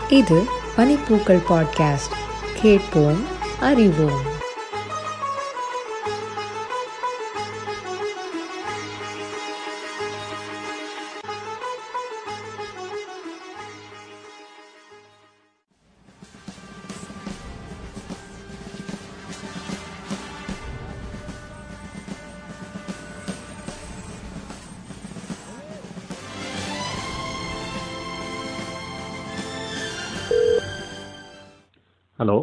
இது பனிப்பூக்கள் பாட்காஸ்ட் கேட்போம் அறிவோம் ஹலோ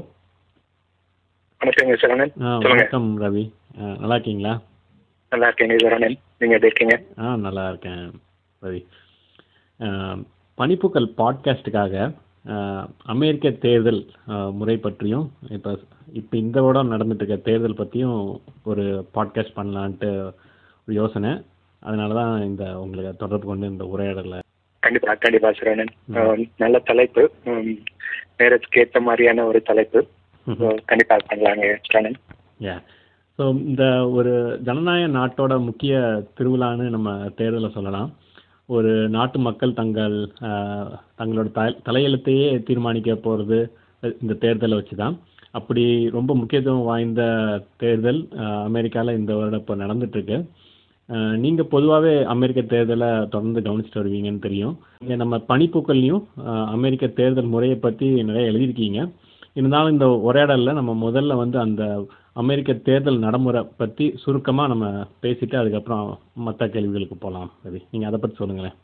வணக்கங்க சரவணன் ஆ சொல்லுங்க வணக்கம் ரவி ஆ, நல்லா இருக்கீங்களா நல்லா இருக்கேங்க சரவணன் நீங்க எப்படி இருக்கீங்க ஆ நல்லா இருக்கேன் ரவி ஆ, பனிப்பூக்கள் பாட்காஸ்ட்டுக்காக ஆ, அமெரிக்க தேர்தல் ஆ, முறை பற்றியும் இப்போ இப்போ இந்த வருடம் நடந்துட்டு இருக்க தேர்தல் பற்றியும் ஒரு பாட்காஸ்ட் பண்ணலான்ட்டு ஒரு யோசனை அதனால தான் இந்த உங்களுக்கு தொடர்பு கொண்டு இந்த உரையாடலை கண்டிப்பா கண்டிப்பா சரவணன் அஹ், நல்ல தலைப்பு உம், நேரத்துக்கு ஏத்த மாதிரியான ஒரு தலைப்பு So, கண்டிப்பா பண்ணலாங்க சரவணன் யா ஸோ இந்த ஒரு ஜனநாயக நாட்டோட முக்கிய திருவிழான்னு நம்ம தேர்தலை சொல்லலாம் ஒரு நாட்டு மக்கள் தங்கள் ஆஹ், தங்களோட த தலையெழுத்தையே தீர்மானிக்க போகிறது இந்த தேர்தலை வச்சு தான் அப்படி ரொம்ப முக்கியத்துவம் வாய்ந்த தேர்தல் அமெரிக்காவில் இந்த வருடம் இப்போ நடந்துட்டுருக்கு நீங்கள் பொதுவாகவே அமெரிக்க தேர்தலை தொடர்ந்து கவனிச்சுட்டு வருவீங்கன்னு தெரியும் இங்கே நம்ம பனிப்பூக்கள்லையும் ஆஹ், அமெரிக்க தேர்தல் முறையை பற்றி நிறைய எழுதியிருக்கீங்க இருந்தாலும் இந்த உரையாடலில் நம்ம முதல்ல வந்து அந்த அமெரிக்க தேர்தல் நடைமுறை பற்றி சுருக்கமாக நம்ம பேசிட்டு அதுக்கப்புறம் மற்ற கேள்விகளுக்கு போகலாம் ரவி நீங்கள் அதை பற்றி சொல்லுங்களேன்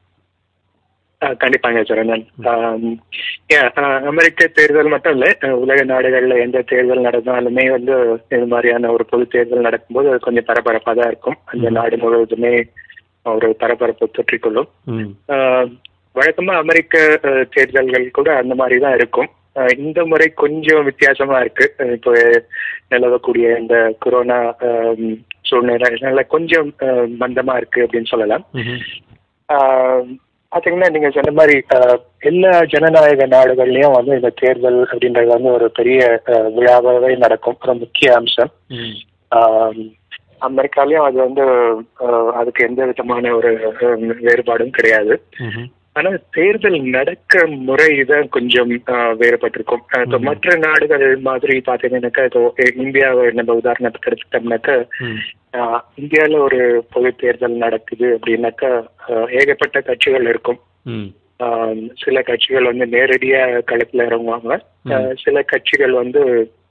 அஹ், கண்டிப்பாங்க சரவணன் ஆம், yeah, அஹ், அமெரிக்க தேர்தல் மட்டும் இல்ல அஹ், உலக நாடுகள்ல எந்த தேர்தல் நடந்தாலுமே வந்து இது மாதிரியான ஒரு பொது தேர்தல் நடக்கும்போது அது கொஞ்சம் பரபரப்பா தான் இருக்கும் அந்த நாடு முழுவதுமே ஒரு பரபரப்பு தொற்றிக்கொள்ளும் ம் ஆஹ் வழக்கமா அமெரிக்க ஆஹ், தேர்தல்கள் கூட அந்த மாதிரி தான் இருக்கும் ஆஹ் இந்த முறை கொஞ்சம் வித்தியாசமா இருக்கு ஆஹ் இப்போ நிலவக்கூடிய இந்த கொரோனா ஆஹ், சூழ்நிலைனால கொஞ்சம் ஆஹ், மந்தமா இருக்கு அப்படின்னு சொல்லலாம் ம்ஹும். ஆஹ், பாத்தீங்கன்னா நீங்க சொன்ன மாதிரி ஆஹ், எல்லா ஜனநாயக நாடுகள்லயும் வந்து இந்த தேர்தல் அப்படின்றது வந்து ஒரு பெரிய ஆஹ், விழாவாகவே நடக்கும் ஒரு முக்கிய அம்சம் ம் ஆஹ் அமெரிக்காலயும் அது வந்து ஆஹ் அதுக்கு எந்த விதமான ஒரு ஆஹ் வேறுபாடும் கிடையாது ம்ஹும். ஆனா தேர்தல் நடக்க முறை தான் கொஞ்சம் ஆஹ் வேறுபட்டிருக்கும் ஆஹ் இப்போ மற்ற நாடுகள் மாதிரி பாத்தீங்கன்னாக்கா இப்போ இந்தியாவை நம்ம உதாரணத்துக்கு எடுத்துட்டோம்னாக்கா ம் ஆஹ் இந்தியால ஒரு பொது தேர்தல் நடக்குது அப்படின்னாக்கா ஆஹ் ஏகப்பட்ட கட்சிகள் இருக்கும் ம் ஆஹ் சில கட்சிகள் வந்து நேரடியா களத்துல இறங்குவாங்க ஆஹ் சில கட்சிகள் வந்து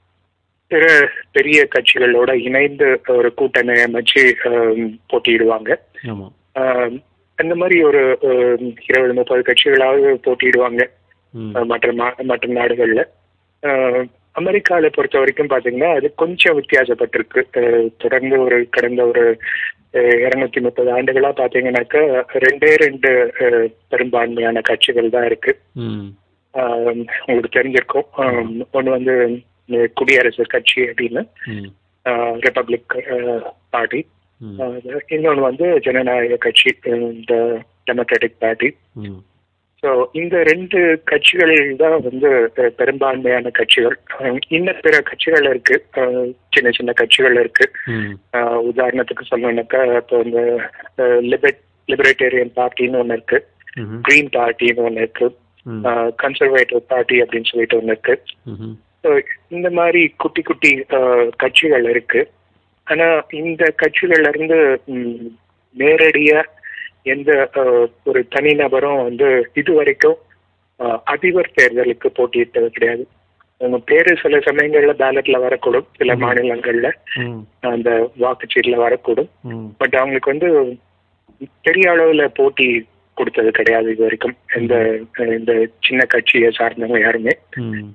பிற பெரிய கட்சிகளோட இணைந்து ஒரு கூட்டணி அமைச்சு ஆஹ் போட்டியிடுவாங்க ஆமாம் ஆஹ் அந்த மாதிரி ஒரு ஆஹ் இருபது முப்பது கட்சிகளாவது போட்டியிடுவாங்க ம் ஆஹ் மற்ற மா- மற்ற நாடுகள்ல ஆஹ் அமெரிக்கால பொறுத்த வரைக்கும் பாத்தீங்கன்னா அது கொஞ்சம் வித்தியாசப்பட்டிருக்கு ஆஹ் தொடர்ந்து ஒரு கடந்த ஒரு இருநூத்தி முப்பது ஆண்டுகளா பாத்தீங்கன்னாக்கா ரெண்டே ரெண்டு ஆஹ் பெரும்பான்மையான கட்சிகள் தான் இருக்கு ம் ஆஹ் உங்களுக்கு தெரிஞ்சிருக்கும் ஒன்று வந்து இந்த குடியரசு கட்சி அப்படின்னு ம் ரிப்பப்ளிக் பார்ட்டி ம் இன்னொன்று வந்து ஜனநாயக கட்சி இந்த டெமோக்ராட்டிக் பார்ட்டி ம் ஸோ இந்த ரெண்டு கட்சிகள் தான் வந்து அஹ், பெரும்பான்மையான கட்சிகள் அஹ், இன்னும் பிற கட்சிகள் இருக்கு அஹ், சின்ன சின்ன கட்சிகள் இருக்கு ம் அஹ், உதாரணத்துக்கு சொல்லணும்னாக்கா இப்போ இந்த லிபர்ட் லிபரேட்டேரியன் பார்ட்டின்னு ஒன்று இருக்கு ம்ஹும். கிரீன் பார்ட்டின்னு ஒன்று இருக்கு ம் கன்சர்வேட்டிவ் பார்ட்டி அப்படின்னு சொல்லிட்டு ஒன்று இருக்கு ம்ஹும். So, இந்த மாதிரி குட்டி குட்டி அஹ், கட்சிகள் இருக்கு ஆனா இந்த கட்சிகள்ல இருந்து ம், நேரடியா எந்த அஹ், ஒரு தனிநபரும் வந்து இது வரைக்கும் அஹ், அதிபர் தேர்தலுக்கு போட்டியிட்டது கிடையாது அவங்க பேரு சில சமயங்கள்ல பேலட்ல வரக்கூடும் சில மாநிலங்கள்ல ம் அந்த வாக்குச்சீட்டுல வரக்கூடும் ம் பட் அவங்களுக்கு வந்து பெரிய அளவுல போட்டி கொடுத்தது கிடையாது இது வரைக்கும் இந்த அஹ், இந்த சின்ன கட்சியை சார்ந்தவங்க யாருமே ம்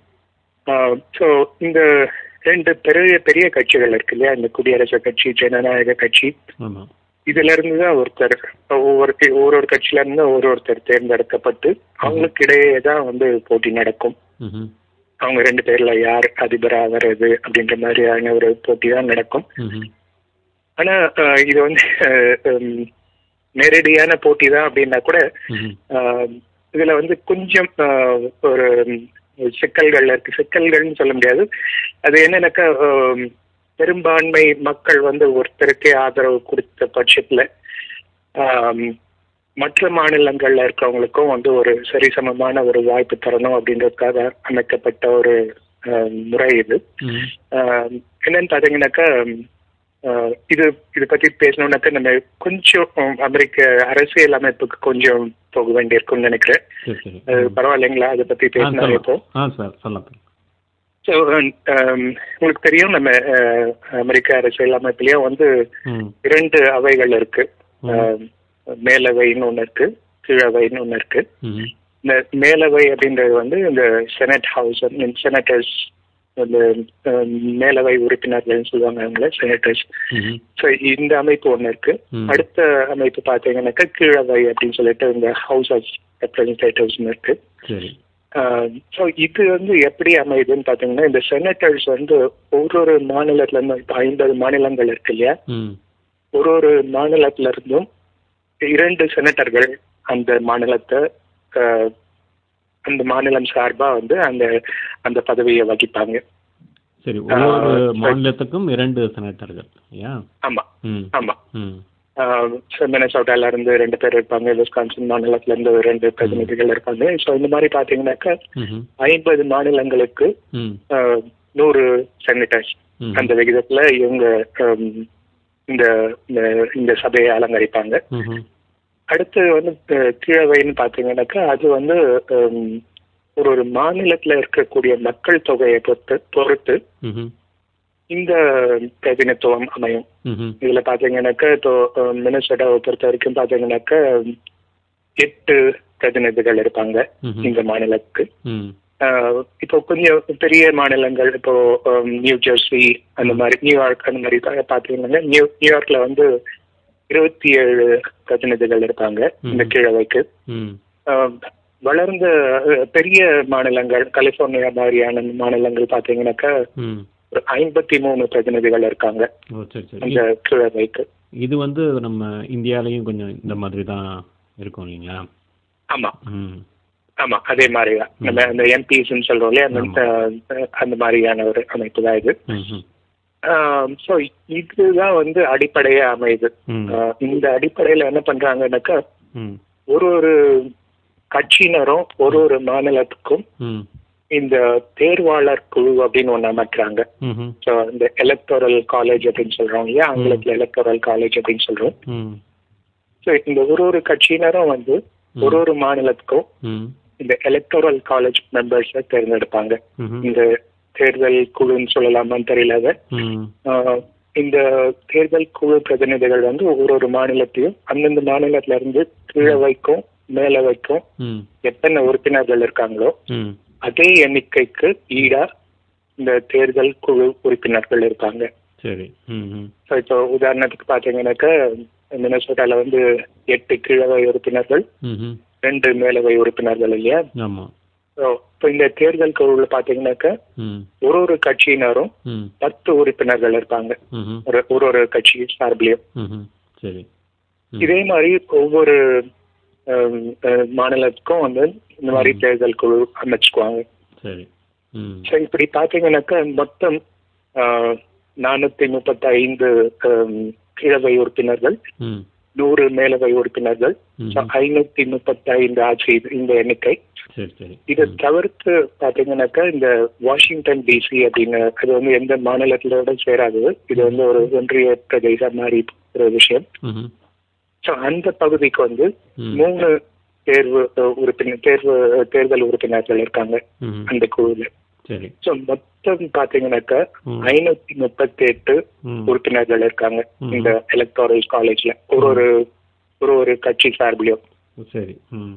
ஸோ இந்த ரெண்டு பெரிய பெரிய கட்சிகள் இருக்கு இல்லையா இந்த குடியரசு கட்சி ஜனநாயக கட்சி ஆமாம் இதுல இருந்து தான் ஒருத்தர் ஒவ்வொரு ஒரு ஒரு கட்சியில இருந்து ஒரு ஒருத்தர் தேர்ந்தெடுக்கப்பட்டு அவங்களுக்கு இடையே தான் வந்து போட்டி நடக்கும் ம்ஹும். அவங்க ரெண்டு பேர்ல யார் அதிபரா வர்றது அப்படின்ற மாதிரியான ஒரு போட்டி தான் நடக்கும் ம்ஹும். ஆனா அஹ், இது வந்து அஹ், உம், நேரடியான போட்டி தான் அப்படின்னா கூட ம்ஹும். ஆஹ் இதுல வந்து கொஞ்சம் ஆஹ் ஒரு சிக்கல்கள் இருக்கு சிக்கல்கள்னு சொல்ல முடியாது அது என்னன்னாக்கா ஆஹ் பெரும்பான்மை மக்கள் வந்து ஒருத்தருக்கே ஆதரவு கொடுத்த பட்சத்துல ஆம், மற்ற மாநிலங்கள்ல இருக்கவங்களுக்கும் வந்து ஒரு சரிசமமான ஒரு வாய்ப்பு தரணும் அப்படின்றதுக்காக அமைக்கப்பட்ட ஒரு அஹ், முறை இது ம் அஹ், என்னன்னு பாத்தீங்கன்னாக்கா அஹ், இது இது பத்தி பேசணும்னாக்கா நம்ம கொஞ்சம் அமெரிக்க அரசியல் அமைப்புக்கு கொஞ்சம் போக வேண்டியிருக்கும்னு நினைக்கிறேன் சரி சரி அது பரவாயில்லைங்களா அதை பத்தி ஆ பேசினா இப்போ சொல்லலாம் ஆ சார் சொல்லலாம் ஸோ உங்களுக்கு தெரியும் நம்ம அஹ், அமெரிக்க அரசியல் அமைப்புலயும் வந்து ம் இரண்டு அவைகள் இருக்கு ம். அஹ், மேலவைன்னு ஒண்ணு இருக்கு கீழவைன்னு ஒண்ணு இருக்கு ம் இந்த மேலவை அப்படின்றது வந்து இந்த செனட் ஹவுஸ் செனட்டர்ஸ் இந்த அஹ், மேலவை உறுப்பினர்கள்னு சொல்லுவாங்க அவங்கள செனட்டர்ஸ் ம் ஸோ இந்த அமைப்பு ஒண்ணு இருக்கு ம். அடுத்த அமைப்பு பார்த்தீங்கன்னாக்கா கீழவை அப்படின்னு சொல்லிட்டு இந்த ஹவுஸ் ஆஃப் ரெப்ரஸன்டேட்டிவ்ஸ் இருக்கு சரி ஸோ இது வந்து எப்படி அமையுதுன்னு பார்த்தீங்கன்னா இந்த செனட்டர்ஸ் வந்து ஒரு ஒரு மாநிலத்துல இருந்து இப்போ ஐம்பது மாநிலங்கள் இருக்கு இல்லையா ம் ஒரு ஒரு மாநிலத்துல இருந்தும் இரண்டு செனட்டர்கள் அந்த மாநிலத்தை அஹ், அந்த மாநிலம் சார்பா வந்து அந்த அந்த பதவியை வகிப்பாங்க சரி ஒவ்வொரு ஆ, மாநிலத்துக்கும் இரண்டு செனட்டர்கள் ஐயா ஆமா ம் ஆமா ம் மினசோட்டால இருந்து ரெண்டு பேர் இருப்பாங்க விஸ்கான்சன் மாநிலத்துல இருந்து ரெண்டு பிரதிநிதிகள் இருப்பாங்க ஸோ இந்த மாதிரி பாத்தீங்கன்னாக்கா ம்ஹும். ஐம்பது மாநிலங்களுக்கு ம் அஹ், நூறு செனட்டர்ஸ் ம். அந்த விகிதத்துல இவங்க ஹம், இந்த இந்த- இந்த சபையை அலங்கரிப்பாங்க ம்ஹும். அடுத்து வந்து அஹ், கீழவைன்னு பாத்தீங்கன்னாக்கா அது வந்து ஹம், ஒரு ஒரு மாநிலத்துல இருக்கக்கூடிய மக்கள் தொகையை பொறுத்து பொறுத்து ம்ஹும். இந்த பிரதிநிதித்துவம் அமையும் ம்ஹும். இதுல பாத்தீங்கன்னாக்கா இப்போ மினிஸ்டராவை பொறுத்த வரைக்கும் பாத்தீங்கன்னாக்கா எட்டு பிரதிநிதிகள் இருப்பாங்க ம்ஹும். இந்த மாநிலத்துக்கு ம் ஆஹ் இப்போ கொஞ்சம் பெரிய மாநிலங்கள் இப்போ ஹம், நியூ ஜெர்சி அந்த மாதிரி நியூயார்க் அந்த மாதிரி பா- பாத்தீங்கன்னா நியூ நியூயார்க்ல வந்து இருபத்தி ஏழு பிரதிநிதிகள் இருப்பாங்க இந்த ம். கீழவைக்கு ம் ஆஹ், வளர்ந்த அஹ், பெரிய மாநிலங்கள் கலிபோர்னியா மாதிரியான மாநிலங்கள் பாத்தீங்கன்னாக்கா ம் ஒரு ஐம்பத்தி மூணு பிரதிநிதிகள் இருக்காங்க ஓ சரி சரி அந்த கீழவைக்கு இது வந்து நம்ம இந்தியாலயும் கொஞ்சம் இந்த மாதிரி தான் இருக்கும் இல்லைங்களா ஆமா ம் ஆமா அதே மாதிரி தான் நம்ம அந்த எம்பிஸ்ன்னு சொல்றோம் இல்லையா அந்த அஹ், அந்த மாதிரியான ஒரு அமைப்பு தான் இது ம்ஹும். ஸோ இதுதான் வந்து அடிப்படையா அமையுது ம் ஆஹ் இந்த அடிப்படையில என்ன பண்றாங்கன்னாக்கா ம் ஒரு ஒரு கட்சியினரும் ஒரு ஒரு மாநிலத்துக்கும் ம் இந்த தேர்வாளர் குழு அப்படின்னு ஒண்ணு அமைக்கிறாங்க ம்ஹும். ஸோ இந்த எலக்டோரல் காலேஜ் அப்படின்னு சொல்றோம் இல்லையா ஆங்கிலத்துல எலக்டோரல் காலேஜ் அப்படின்னு சொல்றோம் ம் ஸோ இந்த ஒரு ஒரு கட்சியினரும் வந்து ஒரு ஒரு மாநிலத்துக்கும் ம் இந்த எலக்டோரல் காலேஜ் மெம்பர்ஸை தேர்ந்தெடுப்பாங்க ம்ஹும். இந்த தேர்தல் குழுன்னு சொல்லலாமான்னு தெரியல அதை. ம் ஆஹ் இந்த தேர்தல் குழு பிரதிநிதிகள் வந்து ஒரு ஒரு மாநிலத்தையும் அந்தந்த மாநிலத்துல இருந்து கீழவைக்கும் மேலவைக்கும் ம் எத்தனை உறுப்பினர்கள் இருக்காங்களோ ம் அதே எண்ணிக்கைக்கு ஈடா இந்த தேர்தல் குழு உறுப்பினர்கள் இருப்பாங்க சரி ம் ம் ஸோ இப்போ உதாரணத்துக்கு பாத்தீங்கன்னாக்கா மினசோட்டால வந்து எட்டு கீழவை உறுப்பினர்கள் ம்ஹும். ரெண்டு மேலவை உறுப்பினர்கள் இல்லையா ஆமாம் ஸோ இப்போ இந்த தேர்தல் குழுவில் பாத்தீங்கன்னாக்கா ம் ஒரு ஒரு கட்சியினரும் ம் பத்து உறுப்பினர்கள் இருப்பாங்க ம்ஹும். ஒரு ஒரு ஒரு கட்சி சார்பிலையும் ம்ஹும். சரி ம். இதே மாதிரி ஒவ்வொரு ஹம், அஹ், மாநிலத்துக்கும் வந்து இந்த மாதிரி தேர்தல் குழு அமைச்சுக்குவாங்க சரி ம் ஸோ இப்படி பாத்தீங்கன்னாக்கா மொத்தம் நானூத்தி முப்பத்தி ஐந்து கீழவை உறுப்பினர்கள் ம் நூறு மேலவை உறுப்பினர்கள் ம். So, ஐநூத்தி முப்பத்தி ஐந்து ஆட்சி இது- இந்த எண்ணிக்கை சரி சரி இதை ம். தவிர்த்து பாத்தீங்கன்னாக்கா இந்த வாஷிங்டன் டிசி அப்படின்னு அது வந்து எந்த மாநிலத்திலோட சேராது இது வந்து ஒரு ஒன்றிய பிரதேசம் மாதிரி ஒரு விஷயம் ம்ஹும். ஸோ அந்த பகுதிக்கு வந்து ம். மூணு தேர்வு அஹ், உறுப்பினர் தேர்வு தேர்தல் உறுப்பினர்கள் இருக்காங்க ம்ஹும். அந்த குழுவில் சரி ஸோ மொத்தம் பாத்தீங்கன்னாக்கா ம். ஐநூத்தி முப்பத்தி எட்டு ம். உறுப்பினர்கள் இருக்காங்க ம். இந்த எலக்டோரல் காலேஜ்ல ஒரு ஒரு ஒரு ஒரு கட்சி சார்பிலையும் சரி ம்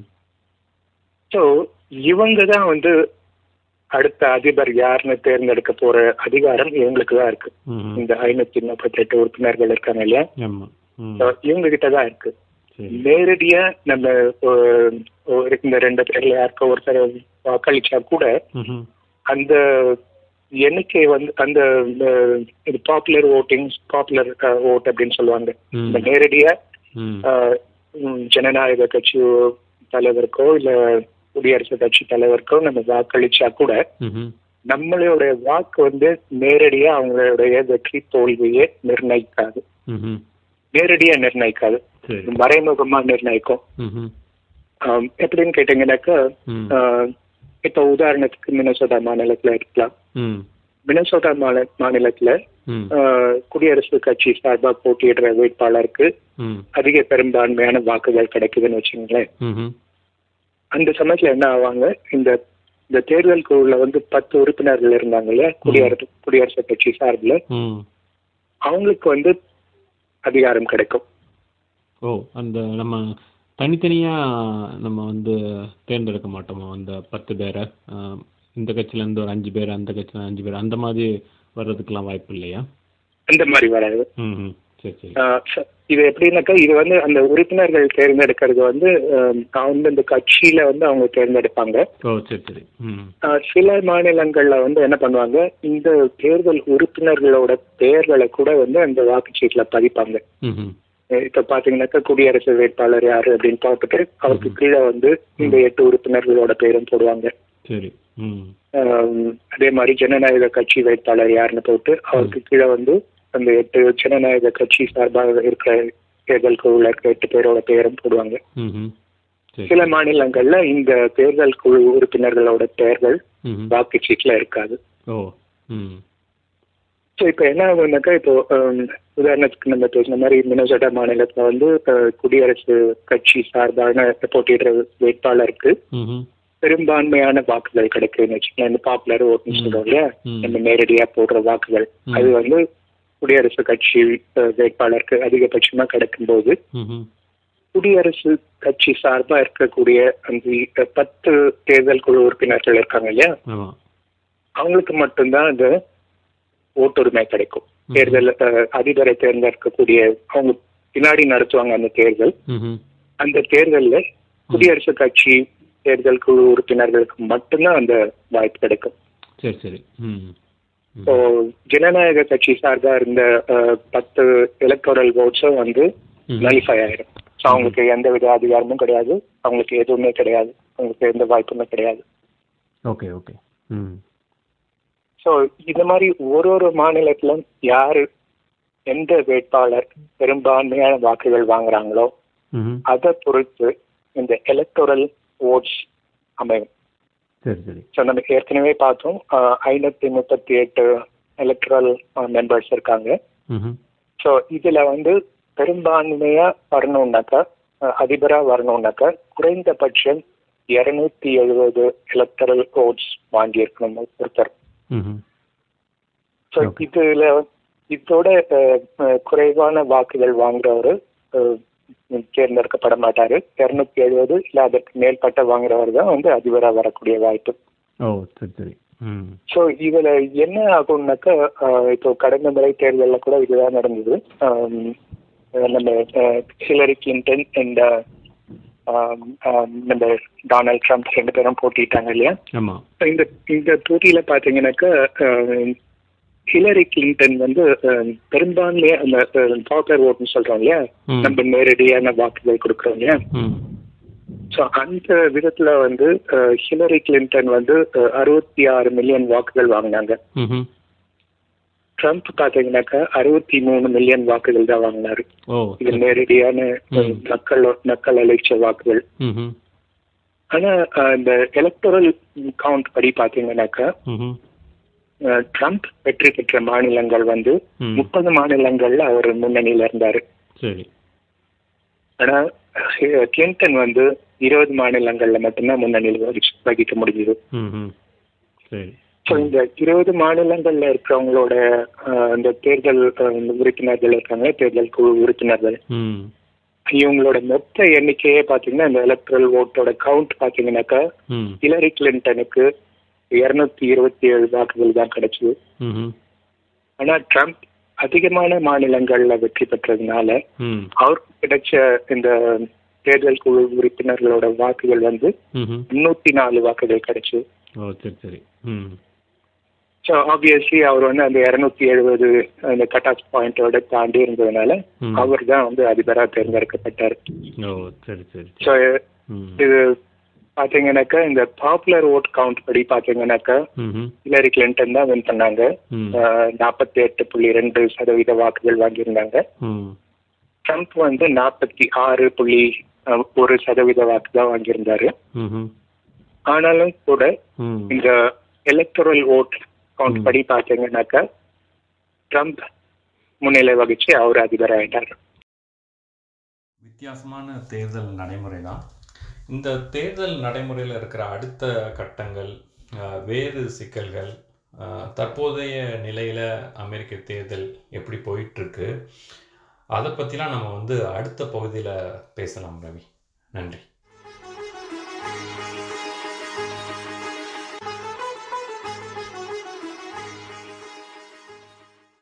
ஸோ இவங்க தான் வந்து அடுத்த அதிபர் யாருன்னு தேர்ந்தெடுக்க போற அதிகாரம் இவங்களுக்கு தான் இருக்கு ம்ஹும். இந்த ஐநூத்தி முப்பத்தி எட்டு உறுப்பினர்கள் இருக்காங்க இல்லையா ஆமாம் ம் So, இவங்க கிட்ட தான் இருக்கு சரி நேரடியா நம்ம அஹ், ஒரு- இந்த ரெண்டு பேர்ல யாருக்கோ ஒருத்தர் வாக்களிச்சா கூட ம்ஹும். அந்த எண்ணிக்கை வந்து அந்த அஹ், இது பாப்புலர் ஓட்டிங் பாப்புலர் ஓட் அப்படின்னு சொல்லுவாங்க ம். இந்த நேரடியா ம் அஹ், ம், ஜனநாயக கட்சி தலைவருக்கோ இல்ல குடியரசுக் கட்சி தலைவருக்கோ நம்ம வாக்களிச்சா கூட ம்ஹும். நம்மளுடைய வாக்கு வந்து நேரடியா அவங்களுடைய வெற்றி தோல்வியை நிர்ணயிக்காது ம்ஹும். நேரடியா நிர்ணயிக்காது சரி மறைமுகமா நிர்ணயிக்கும் ம்ஹும். ஆம், எப்படின்னு கேட்டீங்கன்னாக்கா ம். ஆஹ், இப்போ உதாரணத்துக்கு மினசோட்டா மாநிலத்துல இருக்கலாம் ம் மினசோட்டா மாநில மாநிலத்துல ம் ஆஹ், குடியரசுக் கட்சி சார்பா போட்டியிடுற வேட்பாளருக்கு ம் அதிக பெரும்பான்மையான வாக்குகள் கிடைக்குதுன்னு வச்சுங்களேன் ம்ஹும். அந்த சமயத்துல என்ன ஆவாங்க இந்த இந்த தேர்தல் குழுல வந்து பத்து உறுப்பினர்கள் இருந்தாங்க இல்லையா குடியரசு குடியரசுக் கட்சி சார்பில் ம் அவங்களுக்கு வந்து அதிகாரம் கிடைக்கும் ஓ அந்த நம்ம தனித்தனியா நம்ம வந்து தேர்ந்தெடுக்க மாட்டோமோ அந்த பத்து பேரை ஆஹ், இந்த கட்சியில இருந்து ஒரு அஞ்சு பேர் அந்த கட்சியில அஞ்சு பேர் அந்த மாதிரி வர்றதுக்கெல்லாம் வாய்ப்பு இல்லையா அந்த மாதிரி வராது ம் ம் சரி சரி ஆஹ் ச- இது எப்படின்னாக்கா இது வந்து அந்த உறுப்பினர்கள் தேர்ந்தெடுக்கிறது வந்து ஆஹ், அந்தந்த கட்சியில வந்து அவங்க தேர்ந்தெடுப்பாங்க ஓ சரி சரி ம் ஆஹ், சில மாநிலங்கள்ல வந்து என்ன பண்ணுவாங்க இந்த தேர்தல் உறுப்பினர்களோட பெயர்களை கூட வந்து அந்த வாக்குச்சீட்டுல பதிப்பாங்க ம்ஹும். அஹ் இப்ப பாத்தீங்கன்னாக்கா குடியரசு வேட்பாளர் யாரு அப்படின்னு பார்த்துட்டு அவருக்கு கீழே வந்து இந்த எட்டு உறுப்பினர்களோட பேரும் போடுவாங்க சரி ம் ஆஹ் அதே மாதிரி ஜனநாயக கட்சி வேட்பாளர் யாருன்னு போட்டு அவருக்கு கீழே வந்து அந்த எட்டு ஜனநாயக கட்சி சார்பாக இருக்கிற தேர்தல் குழுல இருக்கிற எட்டு பேரோட பேரும் போடுவாங்க ம்ஹும். சரி சில மாநிலங்கள்ல இந்த தேர்தல் குழு உறுப்பினர்களோட பெயர்கள் ம்ஹும். வாக்குச்சீட்டுல இருக்காது ஓ ம் ஸோ இப்போ என்ன ஆகுதுனாக்கா இப்போ ஆம், உதாரணத்துக்கு நம்ம பேசின மாதிரி மினசோட்டா மாநிலத்துல வந்து அஹ், குடியரசு கட்சி சார்பான போட்டியிடுற வேட்பாளருக்கு ம்ஹும். பெரும்பான்மையான வாக்குகள் கிடைக்குதுன்னு வச்சுக்கலாம் இந்த பாப்புலர் ஓட்டுன்னு சொல்றோம் இல்லையா ம். நம்ம நேரடியா போடுற வாக்குகள் ம். அது வந்து குடியரசு கட்சி அஹ், வேட்பாளருக்கு அதிகபட்சமா கிடைக்கும்போது ம்ஹும். குடியரசு கட்சி சார்பா இருக்கக்கூடிய அந்த பத்து தேர்தல் குழு உறுப்பினர்கள் இருக்காங்க இல்லையா ஆமா அவங்களுக்கு மட்டும்தான் அந்த ஓட்டுரிமை கிடைக்கும் தேர்தல் அஹ், அதிபரை தேர்ந்தெடுக்கக்கூடிய அவங்க பின்னாடி நடத்துவாங்க அந்த தேர்தல் ம்ஹும். அந்த தேர்தல்ல குடியரசுக் கட்சி தேர்தல் குழு உறுப்பினர்களுக்கு மட்டும்தான் அந்த வாய்ப்பு கிடைக்கும் சரி சரி ம் ம். இப்போ ஜனநாயக கட்சி சார்பா இருந்த அஹ், பத்து எலக்டோரல் ஓட்ஸும் வந்து ம். நலிஃபை ஆயிடும் ஸோ அவங்களுக்கு எந்த வித அதிகாரமும் கிடையாது அவங்களுக்கு எதுவுமே கிடையாது அவங்களுக்கு எந்த வாய்ப்புமே கிடையாது ஓகே ஓகே ம் ஸோ இந்த மாதிரி ஒரு ஒரு மாநிலத்திலும் யாரு எந்த வேட்பாளர் பெரும்பான்மையான வாக்குகள் வாங்குறாங்களோ ம்ஹும். அதை பொறுத்து இந்த எலக்டோரல் ஓட்ஸ் அமையும் சரி சரி ஸோ நம்ம ஏற்கனவே பார்த்தோம் ஐநூற்றி முப்பத்தி எட்டு எலக்ட்ரல் மெம்பர்ஸ் இருக்காங்க ம்ஹும். ஸோ இதில் வந்து பெரும்பான்மையாக வரணும்னாக்கா அஹ், அதிபரா வரணும்னாக்கா குறைந்தபட்சம் இரநூத்தி எழுபது எலக்டரல் ஓட்ஸ் வாங்கியிருக்கணும் ஒருத்தர் ம்ஹும். So Okay. இதுல இதோட அஹ், அஹ், குறைவான வாக்குகள் வாங்குறவரு அஹ், தேர்ந்தெடுக்கப்பட மாட்டாரு இருநூத்தி எழுபது இல்ல அதற்கு மேற்பட்ட வாங்குறவர் தான் வந்து அதிபரா வரக்கூடிய வாய்ப்பு ஓ சரி சரி ம் ஸோ இதுல என்ன ஆகும்னாக்கா அஹ், இப்போ கடந்த முறை தேர்தலில் கூட இதுதான் நடந்தது ஆம், அஹ், நம்ம அஹ், ஹிலரி கிளின்டன் அண்ட் நம்ம டொனால்ட் ட்ரம்ப் ரெண்டு பேரும் போட்டிட்டாங்க இல்லையா ஆமா இந்த இந்த போட்டியில பாத்தீங்கன்னாக்கா அஹ், ஹிலரி கிளின்டன் வந்து அஹ், பெரும்பான்மையா அந்த பாப்புலர் ஓட்டுன்னு சொல்றோம் இல்லையா ம். நம்ம நேரடியான வாக்குகள் கொடுக்குறோம் இல்லையா ம் ஸோ அந்த விதத்துல வந்து அஹ், ஹிலரி கிளின்டன் வந்து அறுபத்தி ஆறு மில்லியன் வாக்குகள் வாங்கினாங்க ம்ஹும். ட்ரம்ப் பாத்தீங்கன்னாக்கா அறுபத்தி மூணு மில்லியன் வாக்குகள் தான் வாங்கினாரு ஓ இது நேரடியான அஹ், ம். மக்கள் மக்கள் அளிச்ச வாக்குகள் ம்ஹும். ஆனா அஹ், இந்த எலக்டோரல் கவுண்ட் படி பாத்தீங்கன்னாக்கா ம்ஹும். அஹ், ட்ரம்ப் வெற்றி பெற்ற மாநிலங்கள் வந்து ம். முப்பது மாநிலங்கள்ல அவர் முன்னணியில இருந்தாரு சரி ஆனா அஹ், கிளின்டன் வந்து இருபது மாநிலங்கள்ல மட்டும்தான் முன்னணியில் வகிச்சு- வகிக்க முடிஞ்சது ம்ஹும். சரி ஸோ இந்த இருபது மாநிலங்கள்ல இருக்கிறவங்களோட அஹ், இந்த தேர்தல் அஹ், உறுப்பினர்கள் இருக்காங்க தேர்தல் குழு உறுப்பினர்கள் ம் இவங்களோட மொத்த எண்ணிக்கையே பாத்தீங்கன்னா இந்த எலக்ட்ரல் ஓட்டோட கவுண்ட் பாத்தீங்கன்னாக்கா ம் ஹிலரி கிளின்டனுக்கு இருநூத்தி இருபத்தி ஏழு வாக்குகள் தான் கிடைச்சது ம்ஹும். ஆனா ட்ரம்ப் அதிகமான மாநிலங்கள்ல வெற்றி பெற்றதுனால ம் அவருக்கு கிடைச்ச இந்த தேர்தல் குழு உறுப்பினர்களோட வாக்குகள் வந்து ம்ஹும். முன்னூத்தி நாலு வாக்குகள் கிடைச்சு ஓ சரி சரி ம் ஸோ ஆப்வியஸ்லி அவர் வந்து அந்த இருநூத்தி எழுபது அந்த கட் ஆஃப் பாயிண்டோட தாண்டி இருந்ததுனால ம். அவர் தான் வந்து அதிபராக தேர்ந்தெடுக்கப்பட்டார் ஓ சரி சரி ஸோ சரி ம் இது பாத்தீங்கன்னாக்கா இந்த பாப்புலர் ஓட் கவுண்ட் படி பாத்தீங்கன்னாக்கா ம்ஹும். ஹிலரி கிளின்டன் தான் வின் பண்ணாங்க ம் நாற்பத்தி எட்டு புள்ளி ரெண்டு சதவீத வாக்குகள் வாங்கியிருந்தாங்க ம் ட்ரம்ப் வந்து நாற்பத்தி ஆறு புள்ளி அஹ், ஒரு சதவீத வாக்கு தான் வாங்கியிருந்தாரு ம்ஹும். ஆனாலும் கூட ம். இந்த எலக்டோரல் ஓட் கவுண்ட் படி பார்த்தீங்கன்னாக்கா ட்ரம்ப் முன்னிலை வகிச்சு அவர் அதிபர் ஆயிட்டார் வித்தியாசமான தேர்தல் நடைமுறை தான் இந்த தேர்தல் நடைமுறையில் இருக்கிற அடுத்த கட்டங்கள் அஹ், வேறு சிக்கல்கள் அஹ், தற்போதைய நிலையில் அமெரிக்க தேர்தல் எப்படி போயிட்டுருக்கு அதை பற்றிலாம் நம்ம வந்து அடுத்த பகுதியில் பேசலாம் ரவி நன்றி